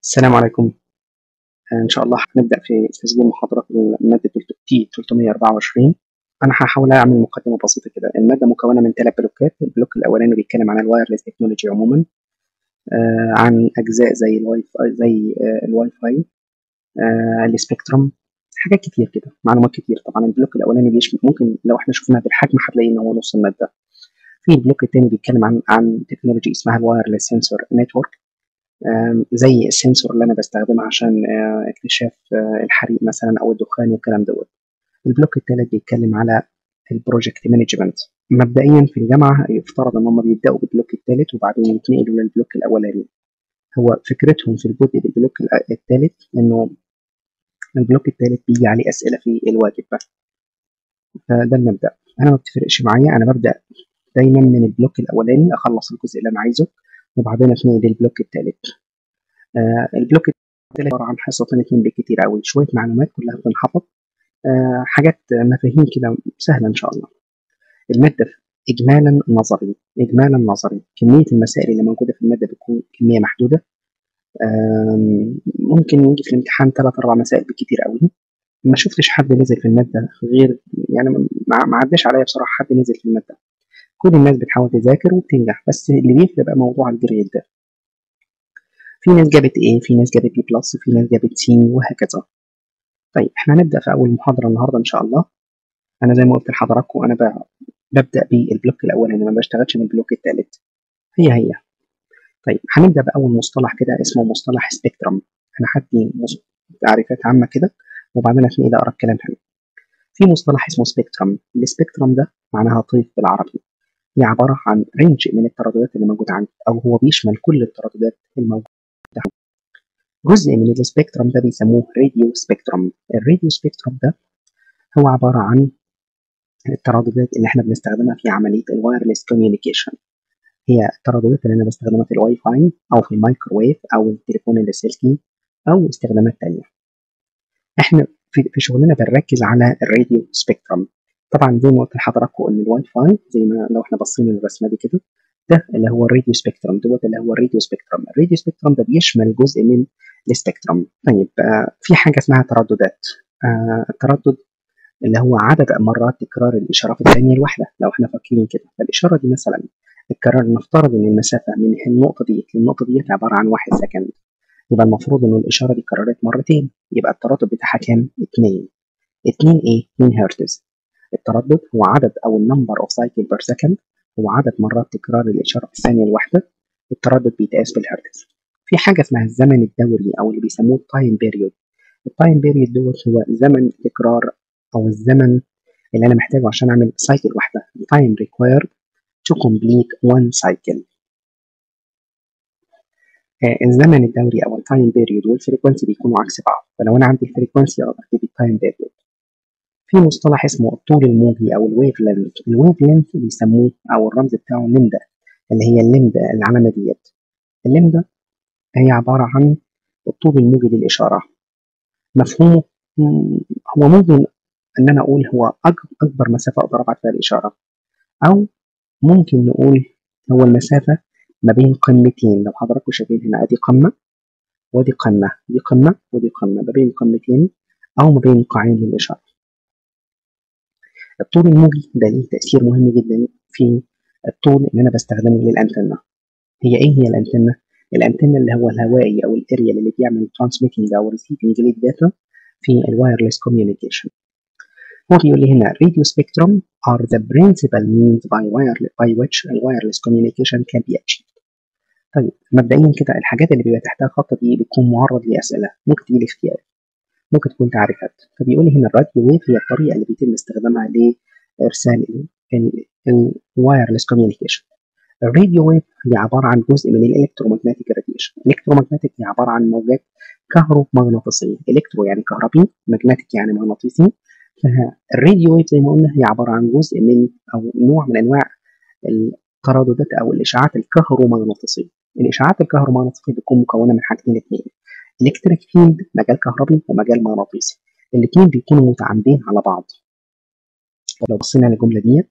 السلام عليكم إن شاء الله هنبدأ في تسجيل محاضرة المادة تي 324 أنا هحاول أعمل مقدمة بسيطة كده المادة مكونة من ثلاث بلوكات البلوك الأولاني بيتكلم عن الوايرلس تكنولوجي عموما آه عن أجزاء زي الواي فاي زي آه الواي فاي آه السبيكترم حاجات كتير كده معلومات كتير طبعا البلوك الأولاني بيشمل ممكن لو احنا شفناه بالحجم هتلاقي إن هو نص المادة في البلوك التاني بيتكلم عن عن تكنولوجي اسمها الوايرلس سنسور نتورك زي السنسور اللي انا بستخدمه عشان اكتشاف الحريق مثلا او الدخان والكلام دوت البلوك الثالث بيتكلم على البروجكت مانجمنت مبدئيا في الجامعه يفترض ان هم بيبداوا بالبلوك الثالث وبعدين يتنقلوا للبلوك الاولاني هو فكرتهم في الجزء بالبلوك الثالث انه البلوك الثالث بيجي عليه اسئله في الواجب فده المبدا انا ما بتفرقش معايا انا ببدا دايما من البلوك الاولاني اخلص الجزء اللي انا عايزه وبعدين اتنقل للبلوك الثالث آه البلوك الثالث عباره عن حصتين اتنين بالكتير قوي شويه معلومات كلها بتنحفظ آه حاجات مفاهيم كده سهله ان شاء الله الماده اجمالا نظري اجمالا نظري كميه المسائل اللي موجوده في الماده بتكون كميه محدوده آه ممكن يجي في الامتحان ثلاث اربع مسائل بالكتير قوي ما شفتش حد نزل في الماده غير يعني ما عداش عليا بصراحه حد نزل في الماده كل الناس بتحاول تذاكر وبتنجح بس اللي بيفرق بقى موضوع الجريد ده في ناس جابت A في ناس جابت B بلس في ناس جابت C وهكذا طيب احنا هنبدأ في أول محاضرة النهاردة إن شاء الله أنا زي ما قلت لحضراتكم أنا ببدأ بالبلوك الأولاني ما بشتغلش من البلوك الثالث هي هي طيب هنبدأ بأول مصطلح كده اسمه مصطلح سبيكترم أنا هدي تعريفات عامة كده وبعدين هتنقل أقرأ الكلام هنا في مصطلح اسمه سبيكترم السبيكترم ده معناها طيف بالعربي هي عبارة عن رينج من الترددات اللي موجودة عندي أو هو بيشمل كل الترددات الموجودة جزء من السبيكترم ده بيسموه راديو سبيكترم الراديو سبيكترم ده هو عبارة عن الترددات اللي احنا بنستخدمها في عملية الوايرلس كوميونيكيشن هي الترددات اللي أنا بستخدمها في الواي فاي أو في الميكروويف أو التليفون اللاسلكي أو استخدامات تانية احنا في, في شغلنا بنركز على الراديو سبيكترم طبعا زي ما قلت لحضراتكم ان الواي فاي زي ما لو احنا باصين للرسمه دي كده ده اللي هو الراديو سبيكترم دوت اللي هو الراديو سبيكترم الراديو سبيكترم ده بيشمل جزء من السبيكترم طيب آه في حاجه اسمها ترددات آه التردد اللي هو عدد مرات تكرار الاشاره في الثانيه الواحده لو احنا فاكرين كده فالاشاره دي مثلا الكرار نفترض ان المسافه من النقطه دي للنقطه دي عباره عن واحد سكند يبقى المفروض ان الاشاره دي اتكررت مرتين يبقى التردد بتاعها كام؟ 2 2 ايه؟ 2 هرتز التردد هو عدد او النمبر اوف سايكل بير سكند هو عدد مرات تكرار الاشاره في الثانيه الواحده التردد بيتقاس بالهرتز في حاجه اسمها الزمن الدوري او اللي بيسموه التايم بيريود التايم بيريود دوت هو زمن تكرار او الزمن اللي انا محتاجه عشان اعمل سايكل واحده time required to complete one cycle آه الزمن الدوري او التايم بيريود والفريكونسي بيكونوا عكس بعض فلو انا عندي الفريكونسي اقدر اجيب التايم بيريود في مصطلح اسمه الطول الموجي او الويف لينث الويف لينث بيسموه او الرمز بتاعه لمدا اللي هي اللمدا العلامه ديت اللمدا هي عباره عن الطول الموجي للاشاره مفهومه هو ممكن ان انا اقول هو اكبر مسافه اقدر ابعت فيها الاشاره او ممكن نقول هو المسافه ما بين قمتين لو حضراتكم شايفين هنا ادي قمه ودي قمه دي قمه ودي قمه ما بين قمتين او ما بين قاعين للاشاره الطول الموجي ده ليه تأثير مهم جدا في الطول اللي أنا بستخدمه للأنتنة هي إيه هي الأنتنة؟ الأنتنة اللي هو الهوائي أو الأريا اللي بيعمل ترانسميتنج أو ريسيفنج للداتا في الوايرلس كوميونيكيشن هو بيقول لي هنا radio spectrum are the principal means by, wire, by which a wireless communication can be achieved طيب مبدئيا كده الحاجات اللي بيبقى تحتها خط دي بتكون معرض لأسئلة ممكن تيجي اختياري ممكن تكون تعريفات فبيقول لي هنا الراديو ويف هي الطريقه اللي بيتم استخدامها لارسال الوايرلس كوميونيكيشن الراديو ويف هي عباره عن جزء من الالكترومagnetic راديشن الالكترومagnetic هي عباره عن موجات كهرومغناطيسيه الكترو يعني كهربي ماجنتيك يعني مغناطيسي فالراديو ويف زي ما قلنا هي عباره عن جزء من او نوع من انواع الترددات او الاشعاعات الكهرومغناطيسيه الاشعاعات الكهرومغناطيسيه بتكون مكونه من حاجتين اثنين الكتريك فيلد مجال كهربي ومجال مغناطيسي الاثنين بيكونوا متعامدين على بعض لو بصينا للجمله ديت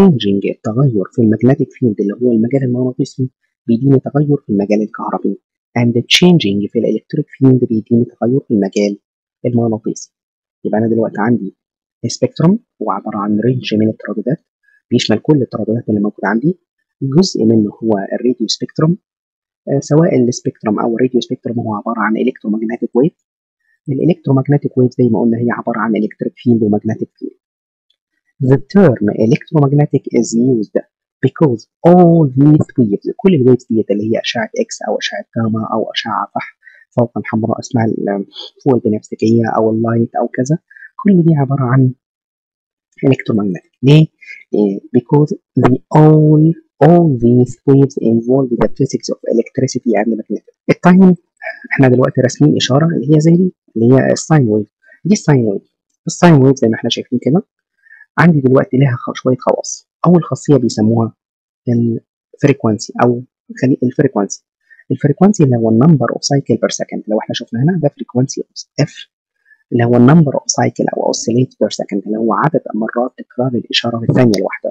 changing التغير في المagnetic فيلد اللي هو المجال المغناطيسي بيديني تغير في المجال الكهربي and changing في الالكتريك فيلد بيديني تغير في المجال المغناطيسي يبقى انا دلوقتي عندي سبيكتروم هو عباره عن رينج من الترددات بيشمل كل الترددات اللي موجوده عندي جزء منه هو الراديو سبيكتروم آه سواء السبيكتروم او الراديو سبيكتروم هو عباره عن الكترومagnetic ويف الالكترومagnetic ويف زي ما قلنا هي عباره عن الكتريك فيلد ومagnetic فيلد The term electromagnetic is used because all these waves كل الويفز ديت اللي هي اشعه اكس او اشعه جاما او اشعه فحم فوق الحمراء اسمها فوق البنفسجيه او اللايت او كذا كل دي عباره عن electromagnetic ليه؟ because they all all these waves involve the physics of electricity and magnetism التايم احنا دلوقتي راسمين اشاره اللي هي زي دي اللي هي الساين ويف دي الساين ويف الساين ويف زي ما احنا شايفين كده عندي دلوقتي لها شويه خواص اول خاصيه بيسموها الفريكوانسي او خلي الفريكوانسي الفريكوانسي اللي هو النمبر اوف سايكل بير سكند لو احنا شفنا هنا ده فريكوانسي اف اللي هو النمبر اوف سايكل او اوسيليت بير سكند اللي هو عدد مرات تكرار الاشاره في الثانيه الواحده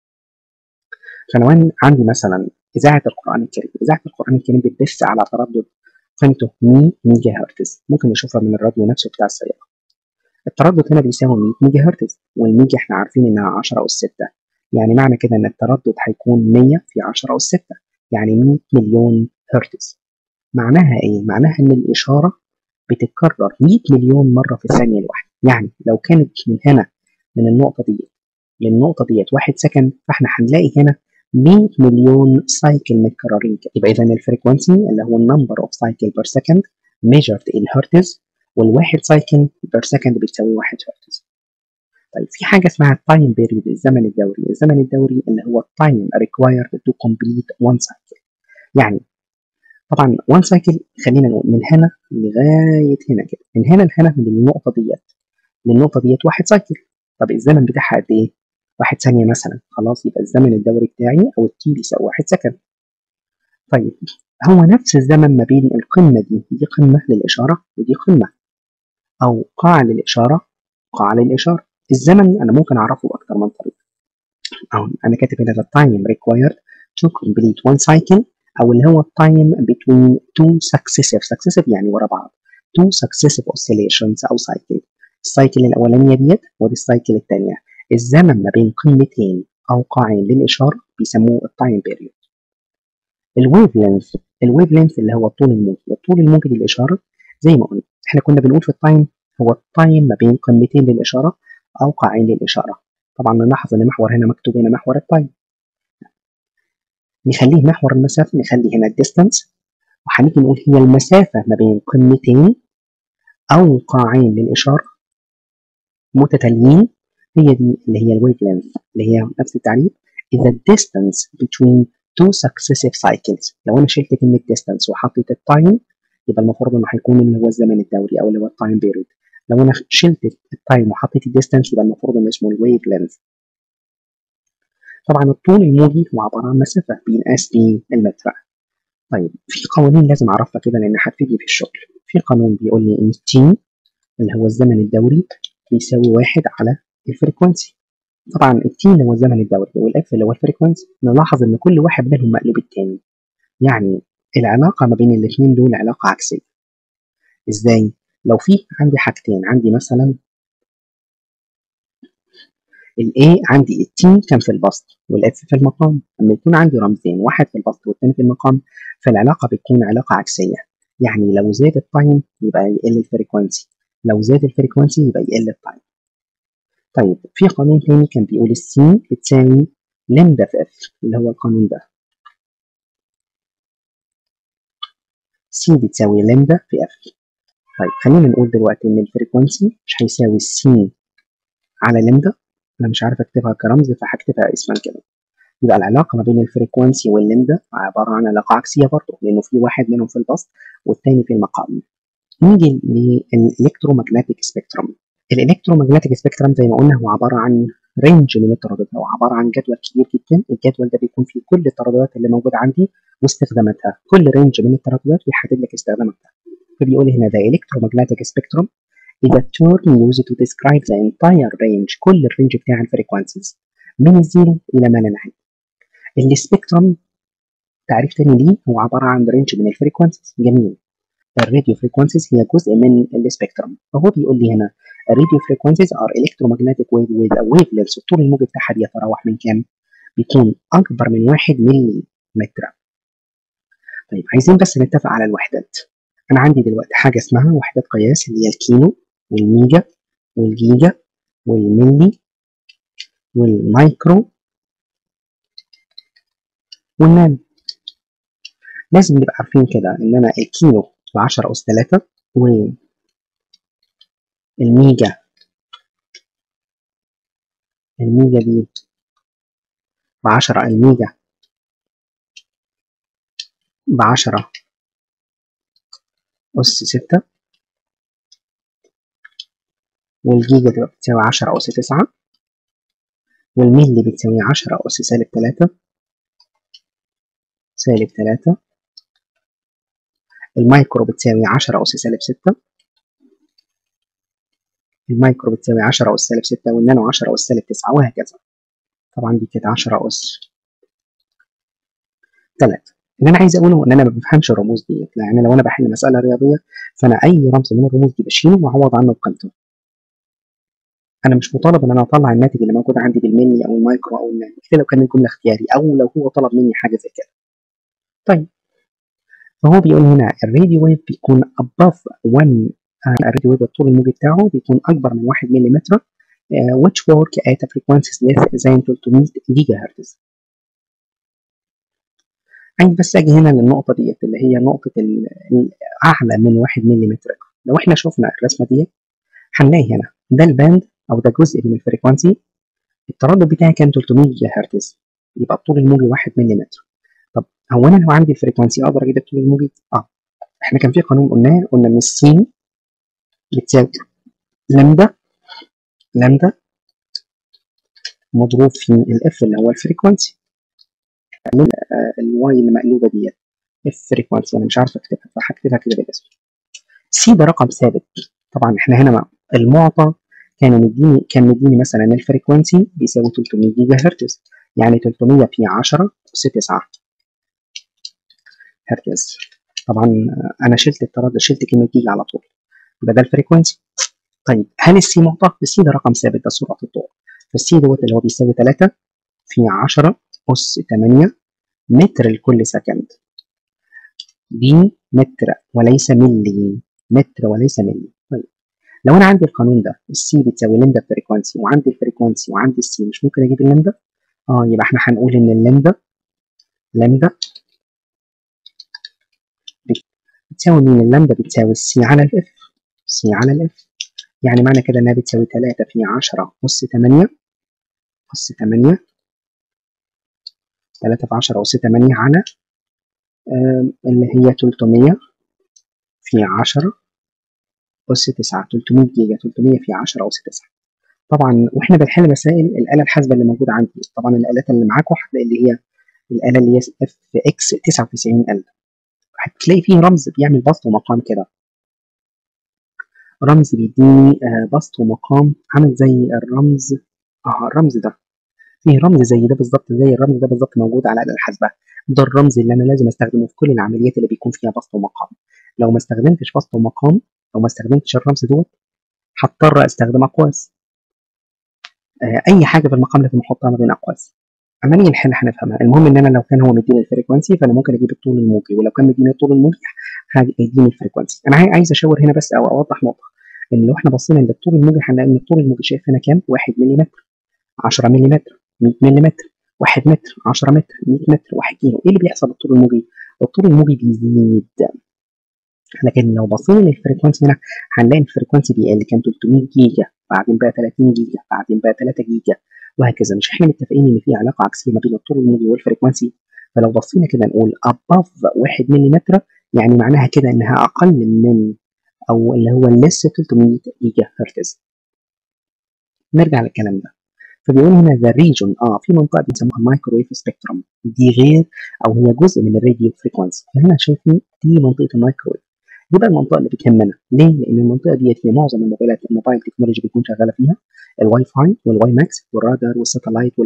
فلو عندي مثلا اذاعه القران الكريم اذاعه القران الكريم بتبث على تردد قيمته 100 ميجا هرتز ممكن نشوفها من الراديو نفسه بتاع السياره التردد هنا بيساوي 100 ميجا هرتز والميجا احنا عارفين انها 10 اس 6 يعني معنى كده ان التردد هيكون 100 في 10 اس 6 يعني 100 مليون هرتز معناها ايه معناها ان الاشاره بتتكرر 100 مليون مره في الثانيه الواحده يعني لو كانت من هنا من النقطه دي للنقطه ديت 1 سكند فاحنا هنلاقي هنا 100 مليون سايكل متكررين كده يبقى اذا الفريكونسي اللي هو النمبر اوف سايكل بير سكند measured in هرتز والواحد سايكل بير سكند بتساوي 1 هرتز طيب في حاجه اسمها التايم بيريود الزمن الدوري الزمن الدوري اللي هو التايم required to complete one cycle يعني طبعا one cycle خلينا نقول من هنا لغايه هنا كده من هنا لهنا من النقطه ديت للنقطه ديت واحد سايكل طب الزمن بتاعها قد ايه؟ واحد ثانيه مثلا خلاص يبقى الزمن الدوري بتاعي او التي بيساوي واحد سكند طيب هو نفس الزمن ما بين القمه دي دي قمه للاشاره ودي قمه او قاع للاشاره قاع للاشاره الزمن انا ممكن اعرفه باكثر من طريقه او انا كاتب هنا the time required to complete one cycle او اللي هو time between two successive successive يعني ورا بعض two successive oscillations او cycle السايكل الاولانيه ديت ودي السايكل الثانيه الزمن ما بين قمتين او قاعين للاشاره بيسموه التايم بيريود الويف لينث الويف لينث اللي هو الطول الموجي الطول الموجي للاشاره زي ما قلنا احنا كنا بنقول في التايم هو التايم ما بين قمتين للاشاره او قاعين للاشاره طبعا نلاحظ ان محور هنا مكتوب هنا محور التايم نخليه محور المسافه نخلي هنا الديستانس وهنيجي نقول هي المسافه ما بين قمتين او قاعين للاشاره متتاليين هي دي اللي هي الويف لينث اللي هي نفس التعريف is the distance between two successive cycles لو انا شلت كلمه distance وحطيت التايم يبقى المفروض انه هيكون اللي هو الزمن الدوري او اللي هو التايم بيريد لو انا شلت التايم وحطيت الديستانس يبقى المفروض انه اسمه الويف لينث طبعا الطول الموجي هو عباره عن مسافه بينقاس بالمتر طيب في قوانين لازم اعرفها كده لان هتفيدني في الشغل في قانون بيقول لي ان تي اللي هو الزمن الدوري بيساوي واحد على الفريكونسي طبعا التي اللي هو الزمن الدوري والاف اللي هو الفريكونسي نلاحظ ان كل واحد منهم مقلوب التاني يعني العلاقة ما بين الاثنين دول علاقة عكسية ازاي؟ لو في عندي حاجتين عندي مثلا الاي عندي التي كان في البسط والاف في المقام لما يكون عندي رمزين واحد في البسط والثاني في المقام فالعلاقة بتكون علاقة عكسية يعني لو زاد التايم يبقى يقل الفريكونسي لو زاد الفريكونسي يبقى يقل التايم طيب في قانون تاني كان بيقول السي بتساوي لامدا في اف اللي هو القانون ده سي بتساوي لامدا في اف طيب خلينا نقول دلوقتي ان الفريكونسي مش هيساوي سي على لامدا انا مش عارف اكتبها كرمز فهكتبها اسما كده يبقى العلاقة ما بين الفريكونسي واللامدا عبارة عن علاقة عكسية برضه لأنه في واحد منهم في البسط والتاني في المقام. نيجي للإلكترومagnetic سبيكترم. الإلكترومagnetic سبيكترم زي ما قلنا هو عبارة عن رينج من الترددات أو عبارة عن جدول كبير جدا، الجدول ده بيكون فيه كل الترددات اللي موجودة عندي واستخداماتها، كل رينج من الترددات بيحدد لك استخداماتها. فبيقول هنا the electromagnetic spectrum is a term used to describe the entire range كل الرينج بتاع الفريكوانسيز من الزيرو إلى ما لا نهاية. السبيكترم تعريف تاني ليه هو عباره عن رينج من الفريكونسيز جميل الراديو فريكونسيز هي جزء من السبيكترم فهو بيقول لي هنا الراديو فريكونسيز ار الكترومagnetic ويف ويز ا ويف لينث الطول الموجي بتاعها بيتراوح من كام؟ بيكون اكبر من 1 ملي متر طيب عايزين بس نتفق على الوحدات انا عندي دلوقتي حاجه اسمها وحدات قياس اللي هي الكيلو والميجا والجيجا والملي والمايكرو والنانو لازم نبقى عارفين كده ان انا الكيلو ب 10 اس 3 والميجا الميجا دي ب 10 الميجا ب 10 أس 6 والجيجا تبقى بتساوي 10 أس 9 والملي بتساوي 10 أس سالب 3 سالب 3 المايكرو بتساوي 10 أس سالب 6 المايكرو بتساوي 10 أس سالب 6 والنانو 10 أس سالب 9 وهكذا طبعا دي كانت 10 أس 3 اللي انا عايز اقوله ان انا ما بفهمش الرموز ديت يعني لو انا بحل مساله رياضيه فانا اي رمز من الرموز دي بشيله واعوض عنه بقيمته انا مش مطالب ان انا اطلع الناتج اللي موجود عندي بالملي او المايكرو او النانو كده لو كان الجمله اختياري او لو هو طلب مني حاجه زي كده طيب فهو بيقول هنا الراديو ويف بيكون above 1 الراديو ويف الطول الموجي بتاعه بيكون اكبر من 1 ملم uh, which work at a frequencies less than 300 جيجا هرتز عايز بس اجي هنا للنقطه ديت اللي هي نقطه اعلى من 1 ملم لو احنا شفنا الرسمه ديت هنلاقي هنا ده الباند او ده جزء من الفريكوانسي التردد بتاعي كان 300 جيجا هرتز يبقى الطول الموجي 1 ملم طب هو انا لو عندي الفريكوانسي اقدر اجيب الطول الموجي اه احنا كان في قانون قلناه قلنا ان السين بتساوي لامدا لامدا مضروب في الاف اللي هو الفريكوانسي الواي اللي مقلوبه ديت اف فريكوانسي انا مش عارف اكتبها فهكتبها كده بالاسم سي ده رقم ثابت طبعا احنا هنا المعطى كان مديني كان مديني مثلا الفريكوانسي بيساوي 300 جيجا هرتز يعني 300 في 10 اس 9 هرتز طبعا انا شلت التردد شلت كلمه جيجا على طول يبقى ده الفريكوانسي طيب هل السي معطى؟ السي ده رقم ثابت ده سرعه الضوء فالسي دوت اللي هو بيساوي 3 في 10 أس 8 متر لكل سكند دي متر وليس ملي متر وليس ملي طيب لو انا عندي القانون ده السي بتساوي لامدا فريكوانسي وعندي الفريكوانسي وعندي السي مش ممكن اجيب اللامدا اه يبقى احنا هنقول ان اللامدا لامدا بتساوي مين اللامدا بتساوي السي على الاف سي على الاف يعني معنى كده انها بتساوي 3 في 10 اس 8 اس 8 3 في 10 أس 8 على اللي هي 300 في 10 أس 9 300 جيجا 300 في 10 أس 9 طبعا واحنا بنحل مسائل الآلة الحاسبة اللي موجودة عندي طبعا الآلات اللي معاكم هتلاقي اللي هي الآلة اللي هي اف اكس 99 ال هتلاقي فيه رمز بيعمل بسط ومقام كده رمز بيديني بسط ومقام عامل زي الرمز اه الرمز ده فيه رمز زي ده بالظبط زي الرمز ده بالظبط موجود على الآلة الحاسبة ده الرمز اللي أنا لازم أستخدمه في كل العمليات اللي بيكون فيها بسط ومقام لو ما استخدمتش بسط ومقام لو ما استخدمتش الرمز دوت هضطر أستخدم أقواس آه أي حاجة في المقام لازم أحطها ما بين أقواس أما نيجي نحل هنفهمها المهم إن أنا لو كان هو مديني الفريكوانسي فأنا ممكن أجيب الطول الموجي ولو كان مديني الطول الموجي هيديني الفريكوانسي أنا عايز أشاور هنا بس أو أوضح نقطة إن لو إحنا بصينا للطول الموجي هنلاقي إن الطول الموجي شايف هنا كام؟ 1 ملم 10 ملم 100 ملم 1 متر 10 متر 100 متر 1 كيلو ايه اللي بيحصل بالطول الموجي؟ الطول الموجي بيزيد لكن لو بصينا للفريكونسي هنا هنلاقي الفريكونسي بيقل كان 300 جيجا بعدين بقى 30 جيجا بعدين بقى 3 جيجا وهكذا مش احنا متفقين ان في علاقه عكسيه ما بين الطول الموجي والفريكونسي فلو بصينا كده نقول above 1 ملم يعني معناها كده انها اقل من او اللي هو لسه 300 جيجا هرتز نرجع للكلام ده فبيقول هنا ذا ريجون اه في منطقه بيسموها مايكرويف سبيكترم دي غير او هي جزء من الراديو فريكوانسي فهنا شايفين دي منطقه المايكرويف دي بقى المنطقه اللي بتهمنا ليه؟ لان المنطقه ديت هي معظم الموبايلات الموبايل تكنولوجي بيكون شغاله فيها الواي فاي والواي ماكس والرادار والساتلايت